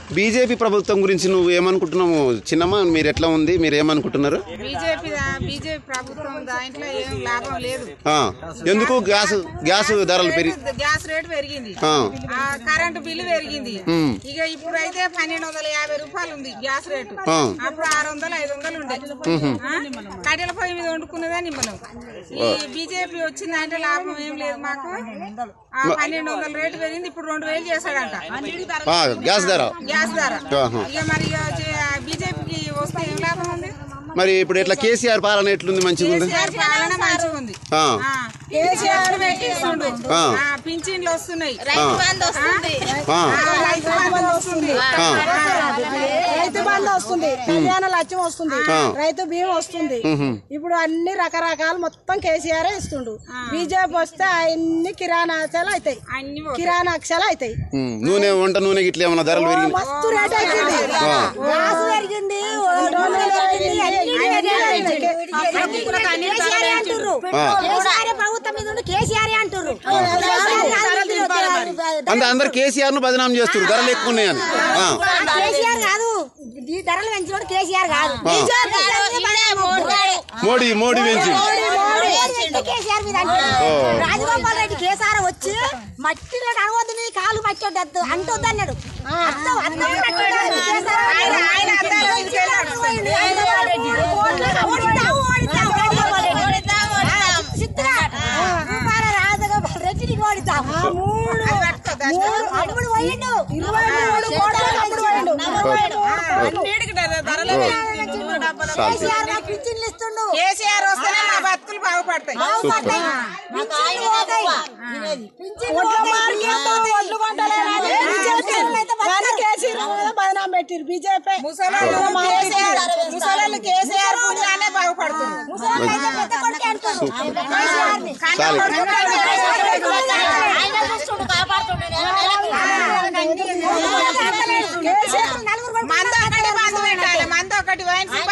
BJP ప్రభుత్వం గురించి నువ్వు ఏమనుకుంటున్నావు చిన్నమ్మ మీరు ఎట్లా ఉంది మీరు ఏమనుకుంటున్నారు బీజేపీ బీజేపీ ప్రభుత్వం దాంట్లో ఏం లాభం లేదు ఆ, ఎందుకు గ్యాస్ గ్యాస్ ధరలు పెరిగి గ్యాస్ రేటు పెరిగింది ఆ, ఆ కరెంటు బిల్లు పెరిగింది ఉమ్, ఇక ఇప్పుడు అయితే పన్నెండు వందల యాభై రూపాయలు ఉంది గ్యాస్ రేటు ఆ. అప్పుడు ఆరు వందలు ఐదు వందలు ఉండే ఆ? కట్టెల పొయ్యి మీద వండుకున్నదని మనం ఈ బీజేపీ వచ్చిందంటే లాభం ఏం లేదు మాకు ఆ పన్నెండు వందల రేటు పెరిగింది ఇప్పుడు రెండు వేలు చేశాడంట ఆ, గ్యాస్ ధర గ్యాస్ ధర ఆహా. ఇక మరి ఇక బీజేపీకి వస్తే ఏం లాభం ఉంది మరి ఇప్పుడు ఎట్లా కేసీఆర్ పాలన ఎట్లుంది మంచిగా ఉంది కేసీఆర్ పాలన మంచిగా ఉంది ఆ, ఆ, కేసీఆర్ పెట్టిస్తుండు ఆ. ఆ, పింఛన్లు వస్తున్నాయి ఆ, ఆ, ఆ, రైతు బంధు వస్తుంది ఆ. రైతు బంధు వస్తుంది కళ్యాణ లక్ష్యం వస్తుంది ఆ. రైతు బీమా వస్తుంది మ్హూ. ఇప్పుడు అన్ని రకరకాలు మొత్తం కేసీఆర్ ఇస్తుండు బీజేపీ వస్తే అన్ని కిరాణా అక్షలు అవుతాయి అన్ని పోతాయి. కిరాణా అక్షలు అవుతాయి ఉమ్, నూనె వంట నూనె గిట్ల ఏమైనా ధరలు పెరిగి మస్తు రేట్ ఎక్కింది ఆ. గ్యాస్ పెరిగింది నూనె పెరిగింది, అన్ని పెరిగింది. కేసీఆర్ అంటుర్రు ఆ. కేసీఆర్ ప్రభుత్వం మీద ఉండి కేసీఆర్ అంటుర్రు అంటే అందరు కేసీఆర్ ను బదనాం చేస్తారు ధరలు ఎక్కువ ఉన్నాయని ఆ, కేసీఆర్ కాదు ఈ ధరలు పెంచినోడు కేసీఆర్ కాదు ఆ. మోడీ మోడీ పెంచి కేసీఆర్ మీద అంటారు. రాజగోపాల్ రెడ్డి కేసీఆర్ వచ్చి మట్టిలో అడగొద్దు నీ కాలు పట్టొద్దు అంటొద్దు అన్నాడు అర్థం అర్థం పట్టొద్దు. కేసీఆర్ ఆయన- ఆయన అద్దాలు తీసుకెళ్ళాడు. రాజగోపాల్ రెడ్డి. ఓడిద్దాం, ఓడిద్దాం, రాజగోపాల్ రెడ్డి. చిత్రా. రూపాల రాజగోపాల్ రెడ్డిని ఓడిద్దాం. మూడు అది పట్టుకో, దశ. మూడు అడుగులు పోయిండు ఇరవై మూడు కోట్ల అడుగులు పోయిండు. అన్నిటికీ ధర- ధరలు పెరిగింది. కేసీఆర్ నాకు పింఛన్లు ఇస్తుండు కేసీఆర్ వస్తేనే మా బతుకులు బాగుపడతాయి బాగుపడతాయి. పింఛన్లు పోతాయి. పింఛన్లు ఒడ్ల పోతాయి. మార్కెట్ ఒడ్లు కొంటలేరని బీజేపీ కానీ కేసీఆర్ మీద బదనాం పెట్టిరు బీజేపీ ముసలోళ్ళు కేసీఆర్ ముసలోళ్ళు కేసీఆర్ పుణ్యానే బాగుపడుతుంది ముసలోళ్ళైతే పెద్ద కొడుకే అంటారు. కేసీఆర్ని. చాలు ఆయన చూస్తుండు, కాపాడుతుండు. కేసీఆర్ నలుగురు కొడుకులు మంద ఒకటి మందు పెట్టాలి మంద ఒకటి వైన్